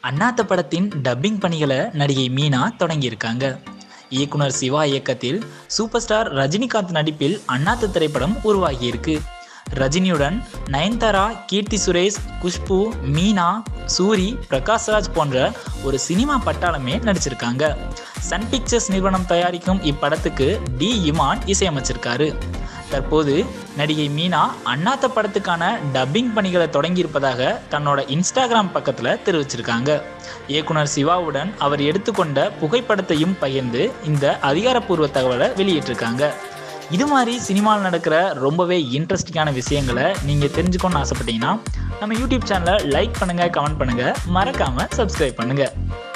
அண்ணாத்த படத்தின் டப்பிங் பணிகளை நடிகை மீனா தொடங்கியிருக்காங்க இயக்குனர் சிவா இயக்கத்தில் சூப்பர் ஸ்டார் ரஜினிகாந்த் நடிப்பில் அண்ணாத்த திரைப்படம் உருவாகியிருக்கு ரஜினியுடன் நயன்தாரா கீர்த்தி சுரேஷ் குஷ்பு மீனா சூரி பிரகாஷ்ராஜ் போன்ற ஒரு சினிமா பட்டாளமே நடிச்சிருக்காங்க சன் பிக்சர்ஸ் நிறுவனம் தயாரிக்கும் இப்படத்துக்கு டி இமான் இசையமைச்சிருக்காரு தற்போது நடிகை மீனா அண்ணாத்த படத்துக்கான டப்பிங் பணிகளை தொடங்கியிருப்பதாக தன்னோட இன்ஸ்டாகிராம் பக்கத்தில் தெரிவிச்சிருக்காங்க இயக்குனர் சிவாவுடன் அவர் எடுத்துக்கொண்ட புகைப்படத்தையும் பகிர்ந்து இந்த அதிகாரப்பூர்வ தகவலை வெளியிட்டிருக்காங்க இது மாதிரி சினிமாவில் நடக்கிற ரொம்பவே இன்ட்ரெஸ்டிங்கான விஷயங்களை நீங்கள் தெரிஞ்சுக்கணும்னு ஆசைப்பட்டீங்கன்னா நம்ம யூடியூப் சேனலை லைக் பண்ணுங்கள் கமெண்ட் பண்ணுங்கள் மறக்காமல் சப்ஸ்கிரைப் பண்ணுங்கள்